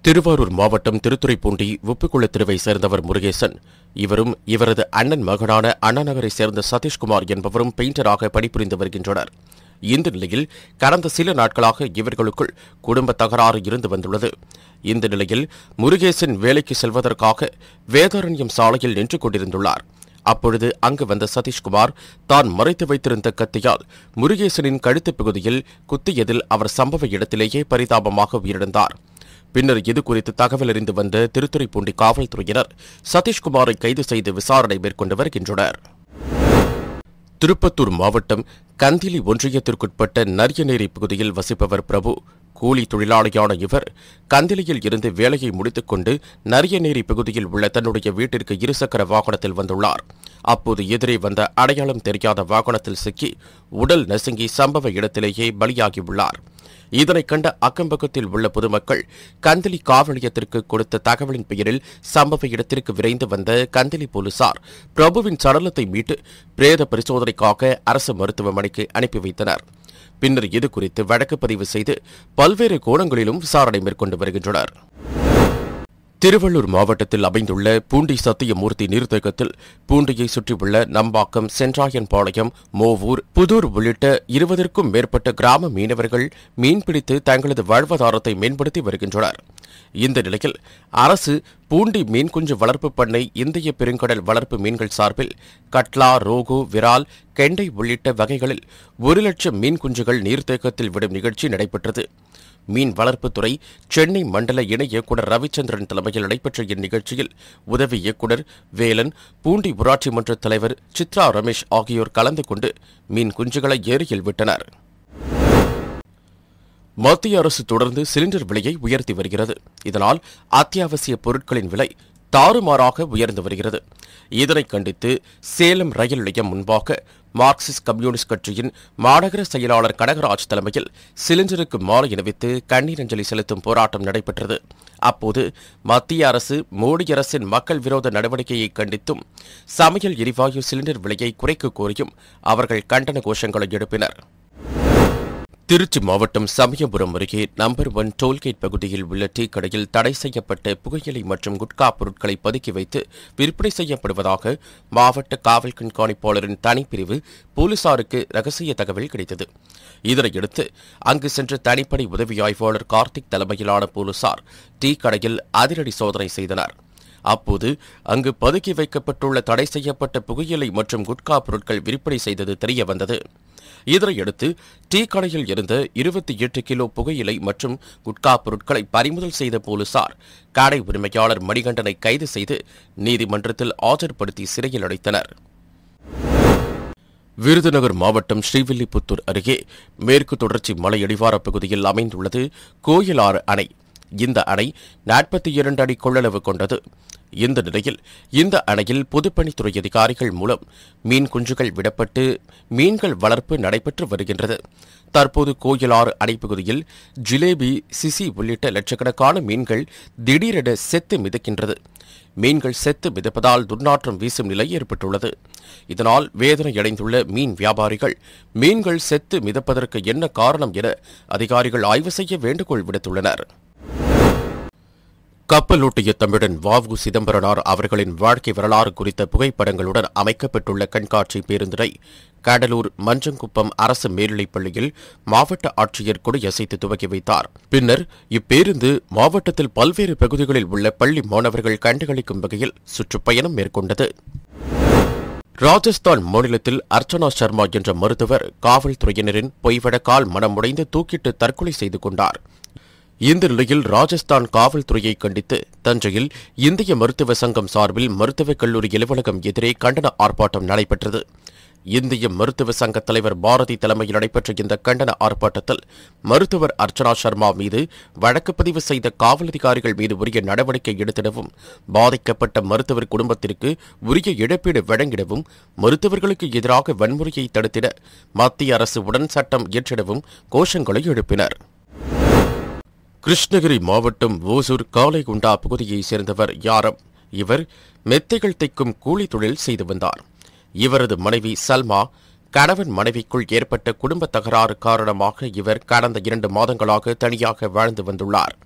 திருவாரூர் மாவட்டம் திருத்துறைப்பூண்டி உப்புக்குளத்திருவை சேர்ந்தவர் முருகேசன் இவரும் இவரது அண்ணன் மகனான அண்ணாநகரை சேர்ந்த சதீஷ்குமார் என்பவரும் பெயிண்டராக பணிபுரிந்து வருகின்றனர் இந்த நிலையில் கடந்த சில நாட்களாக இவர்களுக்குள் குடும்ப தகராறு இருந்து வந்துள்ளது இந்த நிலையில் முருகேசன் வேலைக்கு செல்வதற்காக வேதாரண்யம் சாலையில் நின்று கொண்டிருந்துள்ளார் அப்பொழுது அங்கு வந்த சதீஷ்குமார் தான் மறைத்து வைத்திருந்த கத்தியால் முருகேசனின் கழுத்துப் பகுதியில் குத்தியதில் அவர் சம்பவ இடத்திலேயே பரிதாபமாக உயிரிழந்தார் பின்னர் இது குறித்து தகவல் அறிந்து வந்த திருத்துறைப்பூண்டி காவல்துறையினர் சதீஷ்குமாரை கைது செய்து விசாரணை மேற்கொண்டு வருகின்றனர் திருப்பத்தூர் மாவட்டம் கந்திலி ஒன்றியத்திற்குட்பட்ட நரியநேரி பகுதியில் வசிப்பவர் பிரபு கூலி தொழிலாளியான இவர் கந்திலியில் இருந்து வேலையை முடித்துக்கொண்டு நரியநேரி பகுதியில் உள்ள தன்னுடைய வீட்டிற்கு இருசக்கர வாகனத்தில் வந்துள்ளார் அப்போது எதிரே வந்த அடையாளம் தெரியாத வாகனத்தில் சிக்கி உடல் நசுங்கி சம்பவ இடத்திலேயே பலியாகியுள்ளார் இதனைக் கண்ட அக்கம்பக்கத்தில் உள்ள பொதுமக்கள் கந்திலி காவல் நிலையத்திற்கு கொடுத்த தகவலின் பெயரில் சம்பவ இடத்திற்கு விரைந்து வந்த கந்திலி போலீசார் பிரபுவின் சடலத்தை மீட்டு பிரேத பரிசோதனைக்காக அரசு மருத்துவமனைக்கு அனுப்பி வைத்தனர் பின்னர் இது குறித்து வழக்கு பதிவு செய்து பல்வேறு கோணங்களிலும் விசாரணை மேற்கொண்டு வருகின்றனர் திருவள்ளூர் மாவட்டத்தில் அமைந்துள்ள பூண்டி சத்தியமூர்த்தி நீர்த்தேக்கத்தில் பூண்டியை சுற்றியுள்ள நம்பாக்கம் சென்றாயன்பாளையம் மோவூர் புதூர் உள்ளிட்ட இருபதற்கும் மேற்பட்ட கிராம மீனவர்கள் மீன்பிடித்து தங்களது வாழ்வாதாரத்தை மேம்படுத்தி வருகின்றனர் இந்த நிலையில் அரசு பூண்டி மீன்குஞ்சு வளர்ப்பு பண்ணை இந்திய பெருங்கடல் வளர்ப்பு மீன்கள் சார்பில் கட்லா ரோகு விரால் கெண்டை உள்ளிட்ட வகைகளில் ஒரு லட்சம் மீன் குஞ்சுகள் நீர்த்தேக்கத்தில் விடும் நிகழ்ச்சி நடைபெற்றது மீன் வளர்ப்புத்துறை சென்னை மண்டல இணை இயக்குநர் ரவிச்சந்திரன் தலைமையில் நடைபெற்ற இந்நிகழ்ச்சியில் உதவி இயக்குநர் வேலன் பூண்டி ஊராட்சி மன்ற தலைவர் சித்ரா ரமேஷ் ஆகியோர் கலந்து கொண்டு மீன் குஞ்சுகளை ஏரியில் விட்டனர் மத்திய அரசு தொடர்ந்து சிலிண்டர் விலையை உயர்த்தி வருகிறது இதனால் அத்தியாவசிய பொருட்களின் விலை தாறுமாறாக உயர்ந்து வருகிறது இதனைக் கண்டித்து சேலம் ரயில் நிலையம் முன்பாக மார்க்சிஸ்ட் கம்யூனிஸ்ட் கட்சியின் மாநகர செயலாளர் கனகராஜ் தலைமையில் சிலிண்டருக்கு மாலை அணிவித்து கண்ணீர் அஞ்சலி செலுத்தும் போராட்டம் நடைபெற்றது அப்போது மத்திய அரசு மோடி அரசின் மக்கள் விரோத நடவடிக்கையை கண்டித்தும் சமையல் எரிவாயு சிலிண்டர் விலையை குறைக்க கோரியும் அவர்கள் கண்டன கோஷங்களை எழுப்பினர் திருச்சி மாவட்டம் சமயபுரம் அருகே நம்பர் ஒன் டோல்கேட் பகுதியில் உள்ள டீ கடையில் தடை செய்யப்பட்ட புகையிலை மற்றும் குட்கா பொருட்களை பதுக்கி வைத்து விற்பனை செய்யப்படுவதாக மாவட்ட காவல் கண்காணிப்பாளரின் தனிப்பிரிவு போலீசாருக்கு ரகசிய தகவல் கிடைத்தது இதனையடுத்து அங்கு சென்ற தனிப்படை உதவி ஆய்வாளர் கார்த்திக் தலைமையிலான போலீசார் டீ கடையில் அதிரடி சோதனை செய்தனர் அப்போது அங்கு பதுக்கி வைக்கப்பட்டுள்ள தடை செய்யப்பட்ட புகையிலை மற்றும் குட்கா பொருட்கள் விற்பனை செய்தது தெரியவந்தது இதனையடுத்து டீ கடையில் இருந்த இருபத்தி எட்டு கிலோ புகையிலை மற்றும் குட்கா பொருட்களை பறிமுதல் செய்த போலீசார் கடை உரிமையாளர் மணிகண்டனை கைது செய்து நீதிமன்றத்தில் ஆஜர்படுத்தி சிறையில் அடைத்தனர் விருதுநகர் மாவட்டம் ஸ்ரீவில்லிபுத்தூர் அருகே மேற்கு தொடர்ச்சி மலை அடிவாரப் பகுதியில் அமைந்துள்ளது கோயிலாறு அணை இந்த அணை நாற்பத்தி இரண்டு அடி கொள்ளளவு கொண்டது இந்த நிலையில் இந்த அணையில் பொதுப்பணித்துறை அதிகாரிகள் மூலம் மீன் குஞ்சுகள் விடப்பட்டு மீன்கள் வளர்ப்பு நடைபெற்று வருகின்றது தற்போது கோயிலாறு அணைப்பகுதியில் ஜிலேபி சிசி உள்ளிட்ட லட்சக்கணக்கான மீன்கள் திடீரென செத்து மிதக்கின்றது மீன்கள் செத்து மிதப்பதால் துர்நாற்றம் வீசும் நிலை ஏற்பட்டுள்ளது இதனால் வேதனையடைந்துள்ள மீன் வியாபாரிகள் மீன்கள் செத்து மிதப்பதற்கு என்ன காரணம் என அதிகாரிகள் ஆய்வு செய்ய வேண்டுகோள் விடுத்துள்ளனர் கப்பலோட்டிய தமிழன் வாவு சிதம்பரனார் அவர்களின் வாழ்க்கை வரலாறு குறித்த புகைப்படங்களுடன் அமைக்கப்பட்டுள்ள கண்காட்சி பேருந்தினை கடலூர் மஞ்சங்குப்பம் அரசு மேல்நிலைப் பள்ளியில் மாவட்ட ஆட்சியர் கொடியசைத்து துவக்கி வைத்தார் பின்னர் இப்பேருந்து மாவட்டத்தில் பல்வேறு பகுதிகளில் உள்ள பள்ளி மாணவர்கள் கண்டுகளிக்கும் வகையில் சுற்றுப்பயணம் மேற்கொண்டது ராஜஸ்தான் மாநிலத்தில் அர்ச்சனா சர்மா என்ற மருத்துவர் காவல்துறையினரின் பொய்வழக்கால் மனமுடைந்து தூக்கிட்டு தற்கொலை செய்து கொண்டார் இந்த நிலையில் ராஜஸ்தான் காவல்துறையை கண்டித்து தஞ்சையில் இந்திய மருத்துவ சங்கம் சார்பில் மருத்துவக் கல்லூரி அலுவலகம் எதிரே கண்டன ஆர்ப்பாட்டம் நடைபெற்றது இந்திய மருத்துவ சங்க தலைவர் பாரதி தலைமையில் நடைபெற்ற இந்த கண்டன ஆர்ப்பாட்டத்தில் மருத்துவர் அர்ச்சனா சர்மா மீது வழக்கு பதிவு செய்த காவல் அதிகாரிகள் மீது உரிய நடவடிக்கை எடுத்திடவும் பாதிக்கப்பட்ட மருத்துவர் குடும்பத்திற்கு உரிய இழப்பீடு வழங்கிடவும் மருத்துவர்களுக்கு எதிராக வன்முறையை தடுத்திட மத்திய அரசு உடன் சட்டம் இயற்றிடவும் கோஷங்களை எழுப்பினர் கிருஷ்ணகிரி மாவட்டம் ஓசூர் காலைகுண்டா பகுதியைச் சேர்ந்தவர் யாரம் இவர் மெத்தைகள் தைக்கும் கூலி தொழில் செய்து வந்தார் இவரது மனைவி சல்மா கணவன் மனைவிக்குள் ஏற்பட்ட குடும்ப தகராறு காரணமாக இவர் கடந்த இரண்டு மாதங்களாக தனியாக வாழ்ந்து வந்துள்ளார்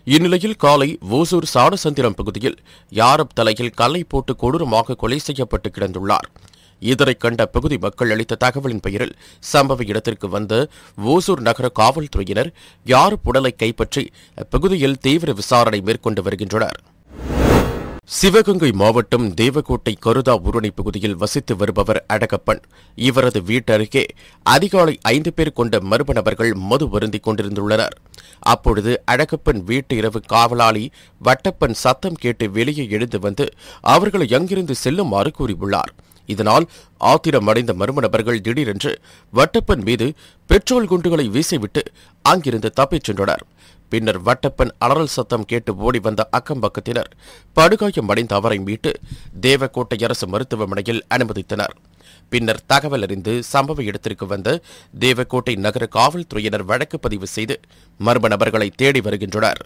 இந்நிலையில் காலை ஓசூர் சாணசந்திரம் பகுதியில் யாரப் தலையில் கல்லை போட்டு கொடூரமாக கொலை செய்யப்பட்டு கிடந்துள்ளார் இதனைக் கண்ட பகுதி மக்கள் அளித்த தகவலின் பெயரில் சம்பவ இடத்திற்கு வந்த ஓசூர் நகர காவல்துறையினர் யாரப் உடலை கைப்பற்றி அப்பகுதியில் தீவிர விசாரணை மேற்கொண்டு வருகின்றனர் சிவகங்கை மாவட்டம் தேவக்கோட்டை கருதா ஊரணி பகுதியில் வசித்து வருபவர் அடகப்பன் இவரது வீட்டருகே அதிகாலை ஐந்து பேர் கொண்ட மர்ம நபர்கள் மது வருந்திக் கொண்டிருந்துள்ளனர் அப்பொழுது அழகப்பன் வீட்டு இரவு காவலாளி வட்டப்பன் சத்தம் கேட்டு வெளியே எழுந்து வந்து அவர்களை அங்கிருந்து செல்லுமாறு கூறியுள்ளார் இதனால் ஆத்திரமடைந்த மர்ம நபர்கள் திடீரென்று வட்டப்பன் மீது பெட்ரோல் குண்டுகளை வீசிவிட்டு அங்கிருந்து தப்பிச் சென்றனர் பின்னர் வட்டப்பன் அலறல் சத்தம் கேட்டு ஓடி வந்த அக்கம்பக்கத்தினர் படுகாயமடைந்த அவரை மீட்டு தேவக்கோட்டை அரசு மருத்துவமனையில் அனுமதித்தனர் பின்னர் தகவல் அறிந்து சம்பவ இடத்திற்கு வந்த தேவக்கோட்டை நகர காவல்துறையினர் வழக்கு பதிவு செய்து மர்ம நபர்களை தேடி வருகின்றனர்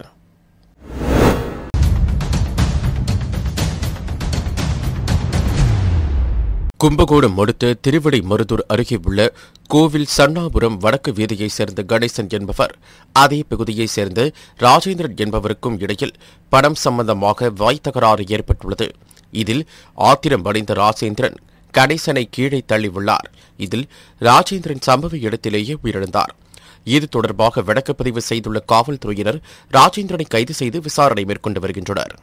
கும்பகோணம் அடுத்த திருவிடை மருதூர் அருகே உள்ள கோவில் சன்னாபுரம் வடக்கு வீதியைச் சேர்ந்த கணேசன் என்பவர் அதே பகுதியைச் சேர்ந்த ராஜேந்திரன் என்பவருக்கும் இடையில் பணம் சம்பந்தமாக வாய் தகராறு ஏற்பட்டுள்ளது இதில் ஆத்திரம் அடைந்த ராஜேந்திரன் கணேசனை கீழே தள்ளியுள்ளார் இதில் ராஜேந்திரன் சம்பவ இடத்திலேயே உயிரிழந்தார் இது தொடர்பாக வழக்குப்பதிவு செய்துள்ள காவல்துறையினர் ராஜேந்திரனை கைது செய்து விசாரணை மேற்கொண்டு வருகின்றனர்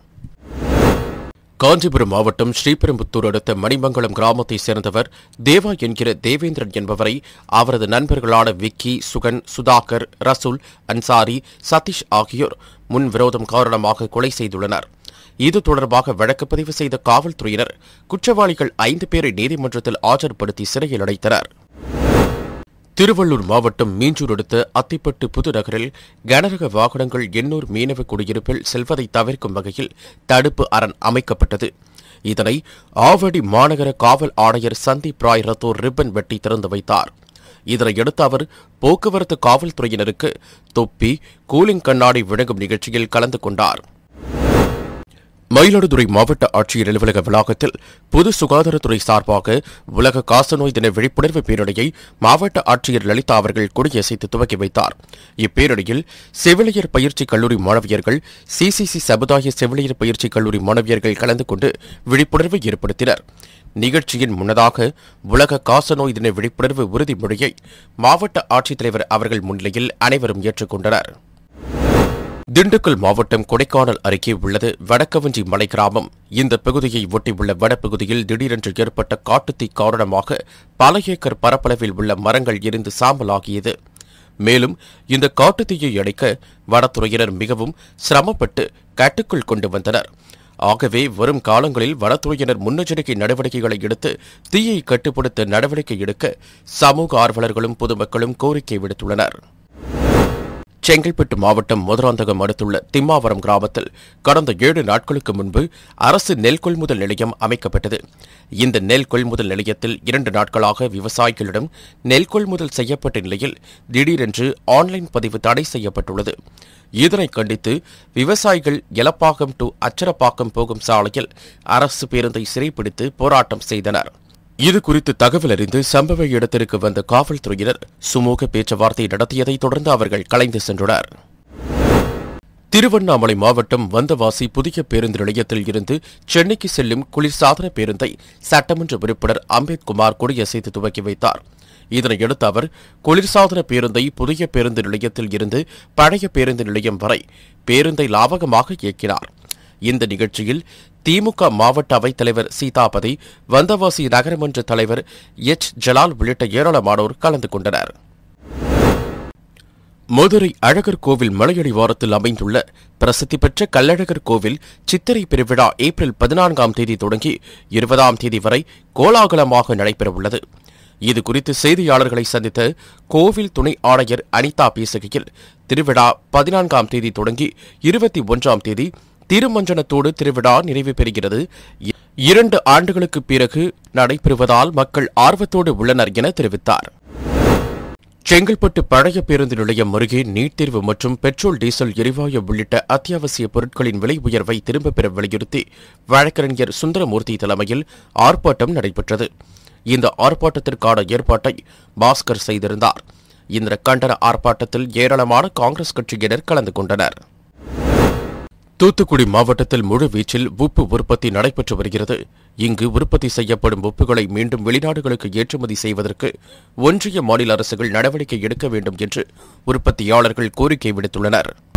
காஞ்சிபுரம் மாவட்டம் ஸ்ரீபெரும்புத்தூர் அடுத்த மணிமங்கலம் கிராமத்தைச் சேர்ந்தவர் தேவா என்கிற தேவேந்திரன் என்பவரை அவரது நண்பர்களான விக்கி சுகன் சுதாகர் ரசூல் அன்சாரி சதீஷ் ஆகியோர் முன் விரோதம் காரணமாக கொலை செய்துள்ளனர் இது தொடர்பாக வழக்கு பதிவு செய்த காவல்துறையினர் குற்றவாளிகள் ஐந்து பேரை நீதிமன்றத்தில் ஆஜர்படுத்தி சிறையில் அடைத்தனர் திருவள்ளூர் மாவட்டம் மீஞ்சூர் அடுத்த அத்திப்பட்டு புதுநகரில் கனரக வாகனங்கள் எண்ணூர் மீனவ குடியிருப்பில் செல்வதை தவிர்க்கும் வகையில் தடுப்பு அரண் அமைக்கப்பட்டது இதனை ஆவடி மாநகர காவல் ஆணையர் சந்தீப் ராய் ரத்தோர் ரிப்பன் வெட்டி திறந்து வைத்தார் இதனையடுத்து அவர் போக்குவரத்து காவல்துறையினருக்கு தொப்பி கூலிங் கண்ணாடி வழங்கும் நிகழ்ச்சியில் கலந்து கொண்டார் மயிலாடுதுறை மாவட்ட ஆட்சியர் அலுவலக வளாகத்தில் பொது சுகாதாரத்துறை சார்பாக உலக காசநோய் தின விழிப்புணர்வு பேரணியை மாவட்ட ஆட்சியர் லலிதா அவர்கள் கொடியசைத்து துவக்கி வைத்தார் இப்பேரணியில் செவிலியர் பயிற்சி கல்லூரி மாணவியர்கள் சிசிசி சமுதாய செவிலியர் பயிற்சி கல்லூரி மாணவியர்கள் கலந்து கொண்டு விழிப்புணர்வை ஏற்படுத்தினர் நிகழ்ச்சியின் முன்னதாக உலக காசநோய் தின விழிப்புணர்வு உறுதிமொழியை மாவட்ட ஆட்சித்தலைவர் அவர்கள் முன்னிலையில் அனைவரும் ஏற்றுக்கொண்டனர் திண்டுக்கல் மாவட்டம் கொடைக்கானல் அருகே உள்ளது வடக்கவஞ்சி மலை கிராமம் இந்த பகுதியை ஒட்டியுள்ள வடபகுதியில் திடீரென்று ஏற்பட்ட காட்டுத்தீ காரணமாக பல ஏக்கர் பரப்பளவில் உள்ள மரங்கள் எரிந்து சாம்பலாகியது மேலும் இந்த காட்டுத்தீயை அடைக்க வனத்துறையினர் மிகவும் சிரமப்பட்டு கட்டுக்குள் கொண்டு வந்தனர் ஆகவே வரும் காலங்களில் வனத்துறையினர் முன்னெச்சரிக்கை நடவடிக்கைகளை எடுத்து தீயை கட்டுப்படுத்த நடவடிக்கை எடுக்க சமூக ஆர்வலர்களும் பொதுமக்களும் கோரிக்கை விடுத்துள்ளனர் செங்கல்பட்டு மாவட்டம் மதுராந்தகம் அடுத்துள்ள திம்மாவரம் கிராமத்தில் கடந்த ஏழு நாட்களுக்கு முன்பு அரசு நெல் கொள்முதல் நிலையம் அமைக்கப்பட்டது இந்த நெல் கொள்முதல் நிலையத்தில் இரண்டு நாட்களாக விவசாயிகளிடம் நெல் கொள்முதல் செய்யப்பட்ட நிலையில் திடீரென்று ஆன்லைன் பதிவு தடை செய்யப்பட்டுள்ளது இதனை கண்டித்து விவசாயிகள் எலப்பாக்கம் டு அச்சரப்பாக்கம் போகும் சாலையில் அரசு பேருந்தை சிறைப்பிடித்து போராட்டம் செய்தனர் இது குறித்து தகவல் அறிந்து சம்பவ இடத்திற்கு வந்த காவல்துறையினர் சுமூக பேச்சுவார்த்தை நடத்தியதை தொடர்ந்து அவர்கள் கலைந்து சென்றனர் திருவண்ணாமலை மாவட்டம் வந்தவாசி புதிய பேருந்து நிலையத்தில் இருந்து சென்னைக்கு செல்லும் குளிர்சாதன பேருந்தை சட்டமன்ற உறுப்பினர் அம்பேத்குமார் கொடியசைத்து துவக்கி வைத்தார் இதனையடுத்து அவர் குளிர்சாதன பேருந்தை புதிய பேருந்து நிலையத்தில் இருந்து பழைய பேருந்து நிலையம் வரை பேருந்தை லாவகமாக இயக்கினார் இந்த நிகழ்ச்சியில் திமுக மாவட்ட அவைத் தலைவர் சீதாபதி வந்தவாசி நகரமன்ற தலைவர் எச் ஜலால் உள்ளிட்ட ஏராளமானோர் கலந்து கொண்டனர் மதுரை அழகர் கோவில் மலையடிவாரத்தில் அமைந்துள்ள பிரசித்தி பெற்ற கள்ளழகர் கோவில் சித்திரை பெருவிழா ஏப்ரல் பதினான்காம் தேதி தொடங்கி இருபதாம் தேதி வரை கோலாகலமாக நடைபெறவுள்ளது இது குறித்து செய்தியாளர்களை சந்தித்த கோவில் துணை ஆணையர் அனிதா பேசுகையில் திருவிழா பதினான்காம் தேதி தொடங்கி இருபத்தி ஒன்றாம் தேதி திருமஞ்சனத்தோடு திருவிழா நிறைவு பெறுகிறது இ- இரண்டு ஆண்டுகளுக்கு பிறகு நடைபெறுவதால் மக்கள் ஆர்வத்தோடு உள்ளனர் என தெரிவித்தார் செங்கல்பட்டு பழைய பேருந்து நிலையம் அருகே நீட் தேர்வு மற்றும் பெட்ரோல் டீசல் எரிவாயு உள்ளிட்ட அத்தியாவசிய பொருட்களின் விலை உயர்வை திரும்பப் பெற வலியுறுத்தி வழக்கறிஞர் சுந்தரமூர்த்தி தலைமையில் ஆர்ப்பாட்டம் நடைபெற்றது இந்த ஆர்ப்பாட்டத்திற்கான ஏற்பாட்டை பாஸ்கர் செய்திருந்தார் இந்த கண்டன ஆர்ப்பாட்டத்தில் ஏராளமான காங்கிரஸ் கட்சியினர் கலந்து கொண்டனர் தூத்துக்குடி மாவட்டத்தில் முழு வீச்சில் உப்பு உற்பத்தி நடைபெற்று வருகிறது இங்கு உற்பத்தி செய்யப்படும் உப்புகளை மீண்டும் வெளிநாடுகளுக்கு ஏற்றுமதி செய்வதற்கு ஒன்றிய மாநில அரசுகள் நடவடிக்கை எடுக்க வேண்டும் என்று உற்பத்தியாளர்கள் கோரிக்கை விடுத்துள்ளனர்